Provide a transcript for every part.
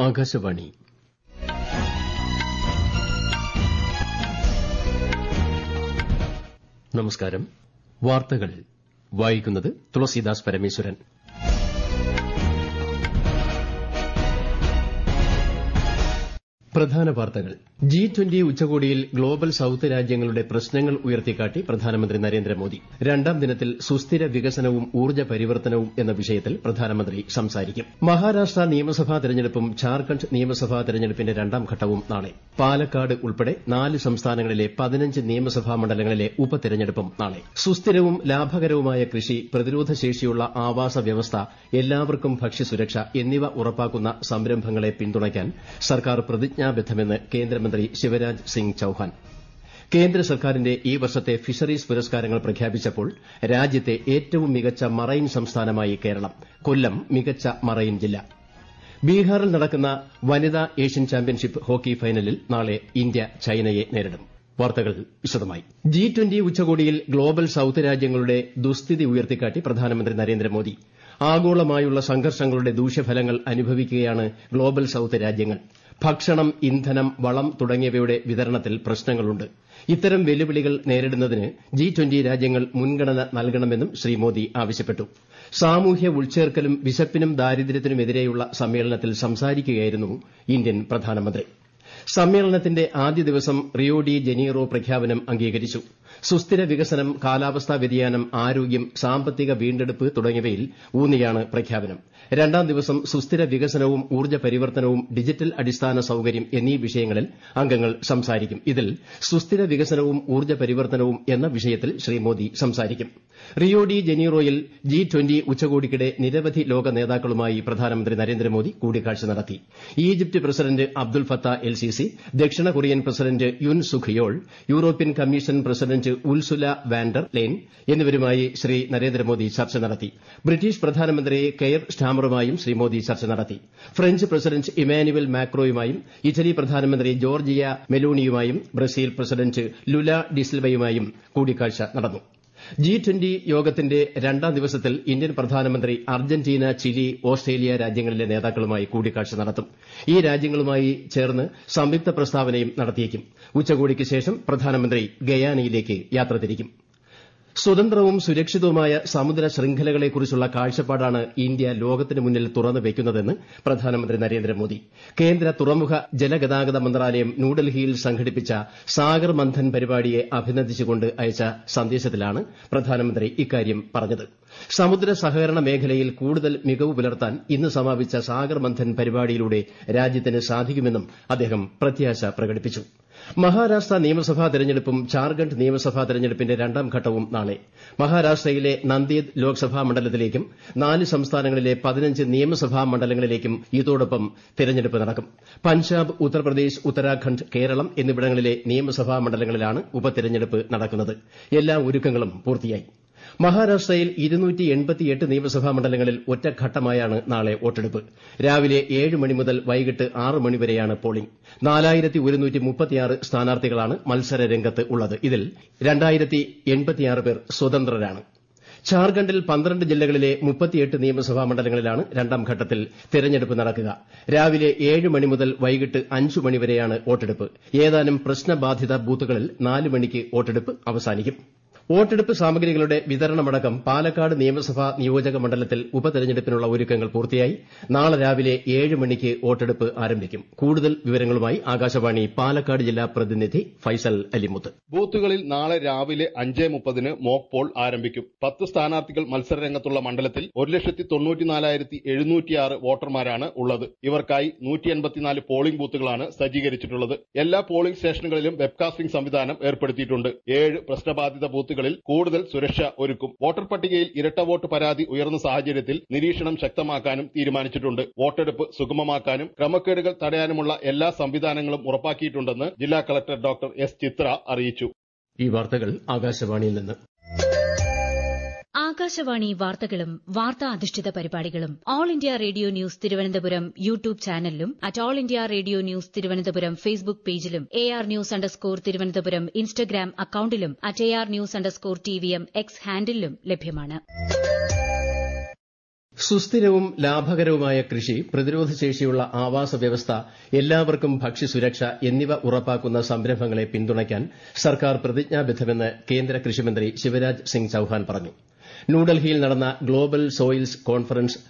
ആകാശവാണി നമസ്കാരം വാർത്തകൾ വായിക്കുന്നത് തുളസീദാസ് പരമേശ്വരൻ പ്രധാന വാർത്തകൾ ജി ട്വന്റി ഉച്ചകോടിയിൽ ഗ്ലോബൽ സൌത്ത് രാജ്യങ്ങളുടെ പ്രശ്നങ്ങൾ ഉയർത്തിക്കാട്ടി പ്രധാനമന്ത്രി നരേന്ദ്രമോദി രണ്ടാം ദിനത്തിൽ സുസ്ഥിര വികസനവും ഊർജ്ജ പരിവർത്തനവും എന്ന വിഷയത്തിൽ പ്രധാനമന്ത്രി സംസാരിക്കും മഹാരാഷ്ട്ര നിയമസഭാ തെരഞ്ഞെടുപ്പും ഝാർഖണ്ഡ് നിയമസഭാ തെരഞ്ഞെടുപ്പിന്റെ രണ്ടാം ഘട്ടവും നാളെ പാലക്കാട് ഉൾപ്പെടെ നാല് സംസ്ഥാനങ്ങളിലെ പതിനഞ്ച് നിയമസഭാ മണ്ഡലങ്ങളിലെ ഉപതെരഞ്ഞെടുപ്പും നാളെ സുസ്ഥിരവും ലാഭകരവുമായ കൃഷി പ്രതിരോധശേഷിയുള്ള ആവാസ വ്യവസ്ഥ എല്ലാവർക്കും ഭക്ഷ്യസുരക്ഷ എന്നിവ ഉറപ്പാക്കുന്ന സംരംഭങ്ങളെ പിന്തുണയ്ക്കാൻ സർക്കാർ പ്രതിജ്ഞാബദ്ധമെന്ന് കേന്ദ്രമന്ത്രി ശിവരാജ് സിംഗ് ചൌഹാൻ കേന്ദ്ര സർക്കാരിന്റെ ഈ വർഷത്തെ ഫിഷറീസ് പുരസ്കാരങ്ങൾ പ്രഖ്യാപിച്ചപ്പോൾ രാജ്യത്തെ ഏറ്റവും മികച്ച മറൈൻ സംസ്ഥാനമായി കേരളം കൊല്ലം മികച്ച മറൈൻ ജില്ല ബീഹാറിൽ നടക്കുന്ന വനിതാ ഏഷ്യൻ ചാമ്പ്യൻഷിപ്പ് ഹോക്കി ഫൈനലിൽ നാളെ ഇന്ത്യ ചൈനയെ നേരിടും വാർത്തകൾ വിശദമായി ജി ട്വന്റി ഉച്ചകോടിയിൽ ഗ്ലോബൽ സൌത്ത് രാജ്യങ്ങളുടെ ദുസ്ഥിതി ഉയർത്തിക്കാട്ടി പ്രധാനമന്ത്രി നരേന്ദ്രമോദി ആഗോളമായുള്ള സംഘർഷങ്ങളുടെ ദൂഷ്യഫലങ്ങൾ അനുഭവിക്കുകയാണ് ഗ്ലോബൽ സൌത്ത് രാജ്യങ്ങൾ ഭക്ഷണം ഇന്ധനം വളം തുടങ്ങിയവയുടെ വിതരണത്തിൽ പ്രശ്നങ്ങളുണ്ട് ഇത്തരം വെല്ലുവിളികൾ നേരിടുന്നതിന് ജി ട്വന്റി രാജ്യങ്ങൾ മുൻഗണന നൽകണമെന്നും ശ്രീ മോദി ആവശ്യപ്പെട്ടു സാമൂഹ്യ ഉൾച്ചേർക്കലും വിശപ്പിനും ദാരിദ്ര്യത്തിനുമെതിരെയുള്ള സമ്മേളനത്തിൽ സംസാരിക്കുകയായിരുന്നു ഇന്ത്യൻ പ്രധാനമന്ത്രി സമ്മേളനത്തിന്റെ ആദ്യ ദിവസം റിയോ ഡി ജനീറോ പ്രഖ്യാപനം അംഗീകരിച്ചു സുസ്ഥിര വികസനം കാലാവസ്ഥാ വ്യതിയാനം ആരോഗ്യം സാമ്പത്തിക വീണ്ടെടുപ്പ് തുടങ്ങിയവയിൽ ഊന്നിയാണ് പ്രഖ്യാപനം രണ്ടാം ദിവസം സുസ്ഥിര വികസനവും ഊർജ്ജ പരിവർത്തനവും ഡിജിറ്റൽ അടിസ്ഥാന സൌകര്യം എന്നീ വിഷയങ്ങളിൽ അംഗങ്ങൾ സംസാരിക്കും ഇതിൽ സുസ്ഥിര വികസനവും ഊർജ്ജ പരിവർത്തനവും എന്ന വിഷയത്തിൽ ശ്രീ മോദി സംസാരിക്കും റിയോ ഡി ജനീറോയിൽ ജി ട്വന്റി ഉച്ചകോടിക്കിടെ നിരവധി ലോക നേതാക്കളുമായി പ്രധാനമന്ത്രി നരേന്ദ്രമോദി കൂടിക്കാഴ്ച നടത്തി Egypt president Abdel Fattah el Sisi ദക്ഷിണ Korean president Yoon Suk Yeol European Commission president Ursula von der Leyen എന്നിവരുമായി ശ്രീ നരേന്ദ്രമോദി ചർച്ച നടത്തി ബ്രിട്ടീഷ് പ്രധാനമന്ത്രി കെയർ സ്റ്റാമറുമായും ശ്രീ മോദി ചർച്ച നടത്തി ഫ്രഞ്ച് പ്രസിഡന്റ് ഇമാനുവൽ മാക്രോയുമായും ഇറ്റലി പ്രധാനമന്ത്രി ജോർജിയ മെലോണിയുമായും ബ്രസീൽ പ്രസിഡന്റ് ലുല ഡിസിൽവയുമായും കൂടിക്കാഴ്ച നടന്നു ജി ട്വന്റി യോഗത്തിന്റെ രണ്ടാം ദിവസത്തിൽ ഇന്ത്യൻ പ്രധാനമന്ത്രി അർജന്റീന ചിലി ഓസ്ട്രേലിയ രാജ്യങ്ങളിലെ നേതാക്കളുമായി കൂടിക്കാഴ്ച നടത്തും ഈ രാജ്യങ്ങളുമായി ചേർന്ന് സംയുക്ത പ്രസ്താവനയും നടത്തിയേക്കും ഉച്ചകോടിക്ക് ശേഷം പ്രധാനമന്ത്രി ഗയാനയിലേക്ക് യാത്ര തിരിക്കും സ്വതന്ത്രവും സുരക്ഷിതവുമായ സമുദ്ര ശൃംഖലകളെക്കുറിച്ചുള്ള കാഴ്ചപ്പാടാണ് ഇന്ത്യ ലോകത്തിന് മുന്നിൽ തുറന്നു വയ്ക്കുന്നതെന്ന് പ്രധാനമന്ത്രി നരേന്ദ്രമോദി കേന്ദ്ര തുറമുഖ ജലഗതാഗത മന്ത്രാലയം ന്യൂഡൽഹിയിൽ സംഘടിപ്പിച്ച സാഗർ മന്ഥൻ പരിപാടിയെ അഭിനന്ദിച്ചുകൊണ്ട് അയച്ച സന്ദേശത്തിലാണ് പ്രധാനമന്ത്രി ഇക്കാര്യം പറഞ്ഞത് സമുദ്ര സഹകരണ മേഖലയിൽ കൂടുതൽ മികവ് പുലർത്താൻ ഇന്ന് സമാപിച്ച സാഗർ മന്ഥൻ പരിപാടിയിലൂടെ രാജ്യത്തിന് സാധിക്കുമെന്നും അദ്ദേഹം പ്രത്യാശ പ്രകടിപ്പിച്ചു മഹാരാഷ്ട്ര നിയമസഭാ തെരഞ്ഞെടുപ്പും ഝാർഖണ്ഡ് നിയമസഭാ തെരഞ്ഞെടുപ്പിന്റെ രണ്ടാം ഘട്ടവും നാളെ മഹാരാഷ്ട്രയിലെ നന്ദേദ് ലോക്സഭാ മണ്ഡലത്തിലേക്കും നാല് സംസ്ഥാനങ്ങളിലെ പതിനഞ്ച് നിയമസഭാ മണ്ഡലങ്ങളിലേക്കും ഇതോടൊപ്പം തെരഞ്ഞെടുപ്പ് നടക്കും പഞ്ചാബ് ഉത്തർപ്രദേശ് ഉത്തരാഖണ്ഡ് കേരളം എന്നിവിടങ്ങളിലെ നിയമസഭാ മണ്ഡലങ്ങളിലാണ് ഉപതെരഞ്ഞെടുപ്പ് നടക്കുന്നത് എല്ലാ ഒരുക്കങ്ങളും പൂർത്തിയായി മഹാരാഷ്ട്രയിൽ നിയമസഭാ മണ്ഡലങ്ങളിൽ ഒറ്റഘട്ടമായാണ് നാളെ വോട്ടെടുപ്പ് രാവിലെ ഏഴ് മണി മുതൽ വൈകിട്ട് ആറ് മണി വരെയാണ് പോളിംഗ് സ്ഥാനാർത്ഥികളാണ് മത്സര രംഗത്ത് ഉള്ളത് ഇതിൽ പേർ സ്വതന്ത്രരാണ് ഝാർഖണ്ഡിൽ പന്ത്രണ്ട് ജില്ലകളിലെ നിയമസഭാ മണ്ഡലങ്ങളിലാണ് രണ്ടാം ഘട്ടത്തിൽ തെരഞ്ഞെടുപ്പ് നടക്കുക രാവിലെ ഏഴ് മണി മുതൽ വൈകിട്ട് അഞ്ച് മണി വരെയാണ് വോട്ടെടുപ്പ് ഏതാനും പ്രശ്നബാധിത ബൂത്തുകളിൽ നാല് മണിക്ക് വോട്ടെടുപ്പ് അവസാനിക്കും വോട്ടെടുപ്പ് സാമഗ്രികളുടെ വിതരണമടക്കം പാലക്കാട് നിയമസഭാ നിയോജക മണ്ഡലത്തിൽ ഉപതെരഞ്ഞെടുപ്പിനുള്ള ഒരുക്കങ്ങൾ പൂർത്തിയായി നാളെ രാവിലെ ഏഴ് മണിക്ക് വോട്ടെടുപ്പ് ആരംഭിക്കും കൂടുതൽ വിവരങ്ങളുമായി ആകാശവാണി പാലക്കാട് ജില്ലാ പ്രതിനിധി ഫൈസൽ അലിമുത്ത് ബൂത്തുകളിൽ നാളെ രാവിലെ അഞ്ച് മുപ്പതിന് മോക്ക് പോൾ ആരംഭിക്കും പത്ത് സ്ഥാനാർത്ഥികൾ മത്സരരംഗത്തുള്ള മണ്ഡലത്തിൽ ഒരു ലക്ഷത്തി തൊണ്ണൂറ്റിനാലായിരത്തി എഴുന്നൂറ്റിയാറ് വോട്ടർമാരാണ് ഉള്ളത് ഇവർക്കായി നൂറ്റി എൺപത്തിനാല് പോളിംഗ് ബൂത്തുകളാണ് സജ്ജീകരിച്ചിട്ടുള്ളത് എല്ലാ പോളിംഗ് സ്റ്റേഷനുകളിലും വെബ്കാസ്റ്റിംഗ് സംവിധാനം ഏർപ്പെടുത്തിയിട്ടുണ്ട് ഏഴ് പ്രശ്നബാധിത ബൂത്തുകളിൽ കൂടുതൽ സുരക്ഷ ഒരുക്കും വോട്ടർ പട്ടികയിൽ ഇരട്ട വോട്ട് പരാതി ഉയർന്ന സാഹചര്യത്തിൽ നിരീക്ഷണം ശക്തമാക്കാനും തീരുമാനിച്ചിട്ടുണ്ട് വോട്ടെടുപ്പ് സുഗമമാക്കാനും ക്രമക്കേടുകൾ തടയാനുമുള്ള എല്ലാ സംവിധാനങ്ങളും ഉറപ്പാക്കിയിട്ടുണ്ടെന്ന് ജില്ലാ കളക്ടർ ഡോക്ടർ എസ് ചിത്ര അറിയിച്ചു ഈ വാർത്തകൾ ആകാശവാണിയിൽ നിന്ന് ആകാശവാണി വാർത്തകളും വാർത്താ അധിഷ്ഠിത പരിപാടികളും all India radio news Thiruvananthapuram YouTube ചാനലിലും at all India radio news Thiruvananthapuram Facebook പേജിലും A R news underscore Thiruvananthapuram Instagram അക്കൌണ്ടിലും at A R news underscore T V M X ഹാൻഡിലും ലഭ്യമാണ് സുസ്ഥിരവും ലാഭകരവുമായ കൃഷി പ്രതിരോധശേഷിയുള്ള ആവാസ വ്യവസ്ഥ എല്ലാവർക്കും ഭക്ഷ്യസുരക്ഷ എന്നിവ ഉറപ്പാക്കുന്ന സംരംഭങ്ങളെ പിന്തുണയ്ക്കാൻ സർക്കാർ പ്രതിജ്ഞാബദ്ധമെന്ന് കേന്ദ്ര കൃഷിമന്ത്രി ശിവരാജ് സിംഗ് ചൌഹാൻ പറഞ്ഞു ന്യൂഡൽഹിയിൽ നടന്ന ഗ്ലോബൽ സോയിൽസ് കോൺഫറൻസ്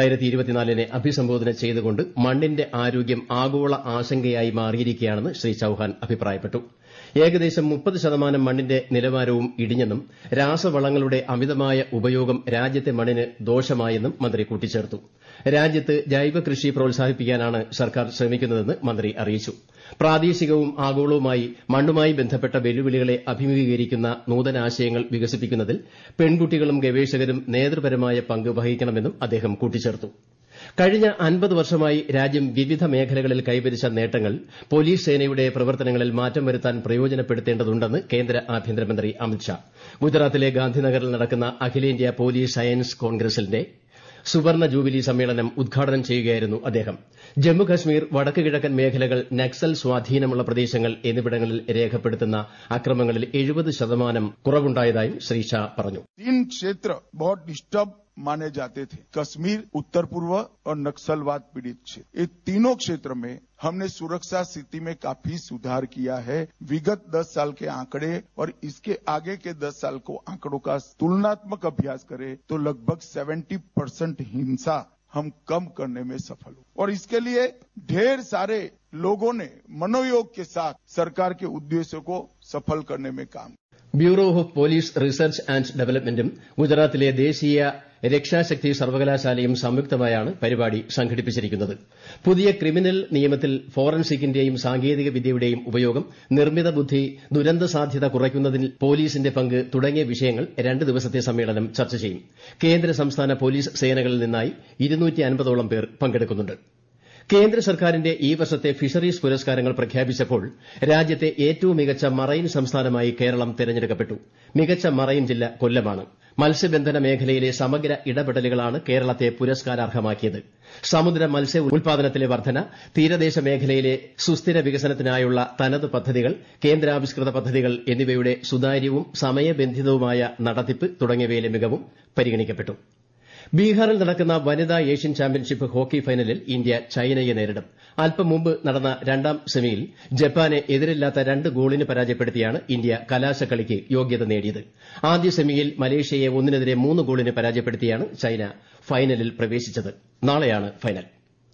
നെ അഭിസംബോധന ചെയ്തുകൊണ്ട് മണ്ണിന്റെ ആരോഗ്യം ആഗോള ആശങ്കയായി മാറിയിരിക്കുകയാണെന്ന് ശ്രീ ചൌഹാൻ അഭിപ്രായപ്പെട്ടു ഏകദേശം മുപ്പത് ശതമാനം മണ്ണിന്റെ നിലവാരവും ഇടിഞ്ഞെന്നും രാസവളങ്ങളുടെ അമിതമായ ഉപയോഗം രാജ്യത്തെ മണ്ണിന് ദോഷമായെന്നും മന്ത്രി കൂട്ടിച്ചേർത്തു രാജ്യത്ത് ജൈവ കൃഷി പ്രോത്സാഹിപ്പിക്കാനാണ് സർക്കാർ ശ്രമിക്കുന്നതെന്ന് മന്ത്രി അറിയിച്ചു പ്രാദേശികവും ആഗോളവുമായി മണ്ണുമായി ബന്ധപ്പെട്ട വെല്ലുവിളികളെ അഭിമുഖീകരിക്കുന്ന നൂതനാശയങ്ങൾ വികസിപ്പിക്കുന്നതിൽ പെൺകുട്ടികളും ഗവേഷകരും നേതൃപരമായ പങ്ക് വഹിക്കണമെന്നും അദ്ദേഹം കൂട്ടിച്ചേർത്തു കഴിഞ്ഞ അൻപത് വർഷമായി രാജ്യം വിവിധ മേഖലകളിൽ കൈവരിച്ച നേട്ടങ്ങൾ പോലീസ് സേനയുടെ പ്രവർത്തനങ്ങളിൽ മാറ്റം വരുത്താൻ പ്രയോജനപ്പെടുത്തേണ്ടതുണ്ടെന്ന് കേന്ദ്ര ആഭ്യന്തരമന്ത്രി അമിത്ഷാ ഗുജറാത്തിലെ ഗാന്ധിനഗറിൽ നടക്കുന്ന അഖിലേന്ത്യാ പോലീസ് സയൻസ് കോൺഗ്രസിന്റെ സുവർണ ജൂബിലി സമ്മേളനം ഉദ്ഘാടനം ചെയ്യുകയായിരുന്നു അദ്ദേഹം ജമ്മുകശ്മീർ വടക്ക് കിഴക്കൻ മേഖലകൾ നക്സൽ സ്വാധീനമുള്ള പ്രദേശങ്ങൾ എന്നിവിടങ്ങളിൽ രേഖപ്പെടുത്തുന്ന അക്രമങ്ങളിൽ എഴുപത് ശതമാനം കുറവുണ്ടായതായും ശ്രീ ഷാ പറഞ്ഞു तीन क्षेत्र बहुत डिस्टर्ब माने जाते थे कश्मीर उत्तर पूर्व और नक्सलवाद पीड़ित क्षेत्र ये तीनों क्षेत्र में हमने सुरक्षा स्थिति में काफी सुधार किया है विगत 10 साल के आंकड़े और इसके आगे के 10 साल को आंकड़ों का तुलनात्मक अभ्यास करें तो लगभग 70 परसेंट हिंसा हम कम करने में सफल हुए और इसके लिए ढेर सारे लोगों ने मनोयोग के साथ सरकार के उद्देश्यों को सफल करने में काम bureau of police research and ഡെവലപ്മെന്റും ഗുജറാത്തിലെ ദേശീയ രക്ഷാശക്തി സർവകലാശാലയും സംയുക്തമായാണ് പരിപാടി സംഘടിപ്പിച്ചിരിക്കുന്നത് പുതിയ ക്രിമിനൽ നിയമത്തിൽ ഫോറൻസിക്കിന്റെയും സാങ്കേതിക വിദ്യയുടെയും ഉപയോഗം നിർമ്മിത ബുദ്ധി ദുരന്ത സാധ്യത കുറയ്ക്കുന്നതിൽ പോലീസിന്റെ പങ്ക് തുടങ്ങിയ വിഷയങ്ങൾ രണ്ട് ദിവസത്തെ സമ്മേളനം ചർച്ച ചെയ്യും കേന്ദ്ര സംസ്ഥാന പോലീസ് സേനകളിൽ നിന്നായി ഓളം പേർ പങ്കെടുക്കുന്നുണ്ട് കേന്ദ്ര സർക്കാരിന്റെ ഈ വർഷത്തെ ഫിഷറീസ് പുരസ്കാരങ്ങൾ പ്രഖ്യാപിച്ചപ്പോൾ രാജ്യത്തെ ഏറ്റവും മികച്ച മറൈൻ സംസ്ഥാനമായി കേരളം തെരഞ്ഞെടുക്കപ്പെട്ടു മികച്ച മറൈൻ ജില്ല കൊല്ലമാണ് മത്സ്യബന്ധന മേഖലയിലെ സമഗ്ര ഇടപെടലുകളാണ് കേരളത്തെ പുരസ്കാരാർഹമാക്കിയത് സമുദ്ര മത്സ്യ ഉൽപാദനത്തിലെ വർധന തീരദേശ മേഖലയിലെ സുസ്ഥിര വികസനത്തിനായുള്ള തനത് പദ്ധതികൾ കേന്ദ്രാവിഷ്കൃത പദ്ധതികൾ എന്നിവയുടെ സുതാര്യവും സമയബന്ധിതവുമായ നടത്തിപ്പ് തുടങ്ങിയവയിലെ മികവും പരിഗണിക്കപ്പെട്ടു ബീഹാറിൽ നടക്കുന്ന വനിതാ ഏഷ്യൻ ചാമ്പ്യൻഷിപ്പ് ഹോക്കി ഫൈനലിൽ ഇന്ത്യ ചൈനയെ നേരിടും അല്പം മുമ്പ് നടന്ന രണ്ടാം സെമിയിൽ ജപ്പാനെ എതിരില്ലാത്ത രണ്ട് ഗോളിന് പരാജയപ്പെടുത്തിയാണ് ഇന്ത്യ കലാശക്കളിക്ക് യോഗ്യത നേടിയത് ആദ്യ സെമിയിൽ മലേഷ്യയെ ഒന്നിനെതിരെ മൂന്ന് ഗോളിന് പരാജയപ്പെടുത്തിയാണ് ചൈന ഫൈനലിൽ പ്രവേശിച്ചത് നാളെയാണ് ഫൈനൽ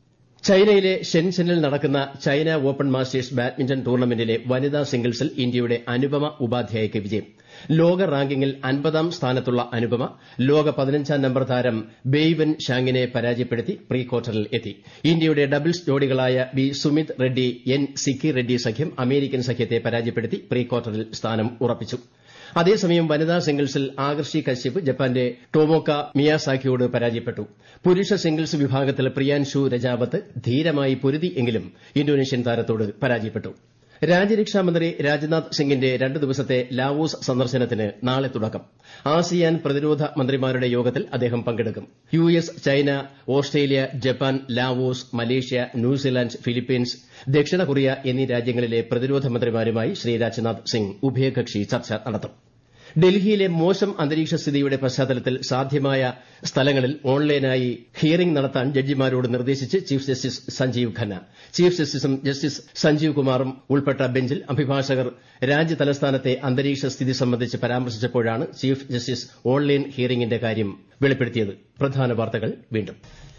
ചൈനയിലെ ഷെൻസെനിൽ നടക്കുന്ന ചൈന ഓപ്പൺ മാസ്റ്റേഴ്സ് ബാഡ്മിന്റൺ ടൂർണമെന്റിലെ വനിതാ സിംഗിൾസിൽ ഇന്ത്യയുടെ അനുപമ ഉപാധ്യായയ്ക്ക് വിജയം ലോക റാങ്കിങ്ങിൽ അൻപതാം സ്ഥാനത്തുള്ള അനുപമ ലോക പതിനഞ്ചാം നമ്പർ താരം ബെയ്വൻ ഷാങ്ങിനെ പരാജയപ്പെടുത്തി പ്രീ ക്വാർട്ടറിൽ എത്തി ഇന്ത്യയുടെ ഡബിൾസ് ജോഡികളായ ബി സുമിത് റെഡ്ഡി എൻ സിക്കി റെഡ്ഡി സഖ്യം അമേരിക്കൻ സഖ്യത്തെ പരാജയപ്പെടുത്തി പ്രീ ക്വാർട്ടറിൽ സ്ഥാനം ഉറപ്പിച്ചു അതേസമയം വനിതാ സിംഗിൾസിൽ ആകർഷി കശ്യപ് ജപ്പാന്റെ ടോമോക്ക മിയാസാക്കിയോട് പരാജയപ്പെട്ടു പുരുഷ സിംഗിൾസ് വിഭാഗത്തിൽ പ്രിയാൻഷു രജാവത്ത് ധീരമായി പൊരുതി എങ്കിലും ഇന്തോനേഷ്യൻ താരത്തോട് പരാജയപ്പെട്ടു രാജ്യരക്ഷാമന്ത്രി രാജ്നാഥ് സിംഗിന്റെ രണ്ട് ദിവസത്തെ ലാവോസ് സന്ദർശനത്തിന് നാളെ തുടക്കം ആസിയാൻ പ്രതിരോധ മന്ത്രിമാരുടെ യോഗത്തിൽ അദ്ദേഹം പങ്കെടുക്കും U S China Australia Japan Laos Malaysia New Zealand Philippines ദക്ഷിണ കൊറിയ എന്നീ രാജ്യങ്ങളിലെ പ്രതിരോധ മന്ത്രിമാരുമായി ശ്രീ രാജ്നാഥ് സിംഗ് ഉഭയകക്ഷി ചർച്ച നടത്തും ഡൽഹിയിലെ മോശം അന്തരീക്ഷ സ്ഥിതിയുടെ പശ്ചാത്തലത്തിൽ സാധ്യമായ സ്ഥലങ്ങളിൽ ഓൺലൈനായി ഹിയറിംഗ് നടത്താൻ ജഡ്ജിമാരോട് നിർദ്ദേശിച്ച് chief justice Sanjiv Khanna chief ജസ്റ്റിസും ജസ്റ്റിസ് സഞ്ജീവ് കുമാറും ഉൾപ്പെട്ട ബെഞ്ചിൽ അഭിഭാഷകർ രാജ്യതലസ്ഥാനത്തെ അന്തരീക്ഷ സ്ഥിതി സംബന്ധിച്ച് പരാമർശിച്ചപ്പോഴാണ് ചീഫ് ജസ്റ്റിസ് ഓൺലൈൻ ഹിയറിംഗിന്റെ കാര്യം വെളിപ്പെടുത്തിയത് പ്രധാന വാർത്തകൾ വീണ്ടും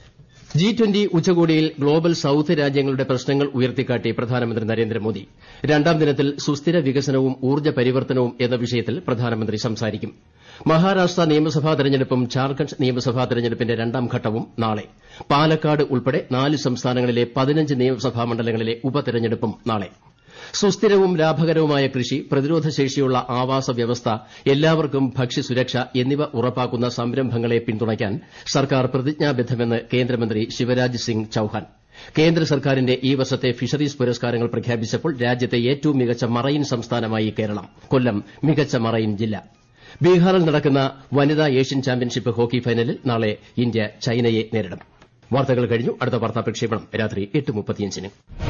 ജി ട്വന്റി ഉച്ചകോടിയിൽ ഗ്ലോബൽ സൌത്ത് രാജ്യങ്ങളുടെ പ്രശ്നങ്ങൾ ഉയർത്തിക്കാട്ടി പ്രധാനമന്ത്രി നരേന്ദ്രമോദി രണ്ടാം ദിനത്തിൽ സുസ്ഥിര വികസനവും ഊർജ്ജ പരിവർത്തനവും എന്ന വിഷയത്തിൽ പ്രധാനമന്ത്രി സംസാരിക്കും മഹാരാഷ്ട്ര നിയമസഭാ തെരഞ്ഞെടുപ്പും ഝാർഖണ്ഡ് നിയമസഭാ തെരഞ്ഞെടുപ്പിന്റെ രണ്ടാം ഘട്ടവും നാളെ പാലക്കാട് ഉൾപ്പെടെ നാല് സംസ്ഥാനങ്ങളിലെ പതിനഞ്ച് നിയമസഭാ മണ്ഡലങ്ങളിലെ ഉപതെരഞ്ഞെടുപ്പും നാളെ സുസ്ഥിരവും ലാഭകരവുമായ കൃഷി പ്രതിരോധശേഷിയുള്ള ആവാസ വ്യവസ്ഥ എല്ലാവർക്കും ഭക്ഷ്യസുരക്ഷ എന്നിവ ഉറപ്പാക്കുന്ന സംരംഭങ്ങളെ പിന്തുണയ്ക്കാൻ സർക്കാർ പ്രതിജ്ഞാബദ്ധമെന്ന് കേന്ദ്രമന്ത്രി ശിവരാജ് സിംഗ് ചൌഹാൻ കേന്ദ്ര സർക്കാരിന്റെ ഈ വർഷത്തെ ഫിഷറീസ് പുരസ്കാരങ്ങൾ പ്രഖ്യാപിച്ചപ്പോൾ രാജ്യത്തെ ഏറ്റവും മികച്ച മറൈൻ സംസ്ഥാനമായി കേരളം കൊല്ലം മികച്ച മറൈൻ ജില്ല ബീഹാറിൽ നടക്കുന്ന വനിതാ ഏഷ്യൻ ചാമ്പ്യൻഷിപ്പ് ഹോക്കി ഫൈനലിൽ നാളെ ഇന്ത്യ ചൈനയെ നേരിടും വാർത്തകൾ കഴിഞ്ഞു അടുത്ത വാർത്താ പ്രക്ഷേപണം രാത്രി എട്ട് മുപ്പത്തിയഞ്ചിന്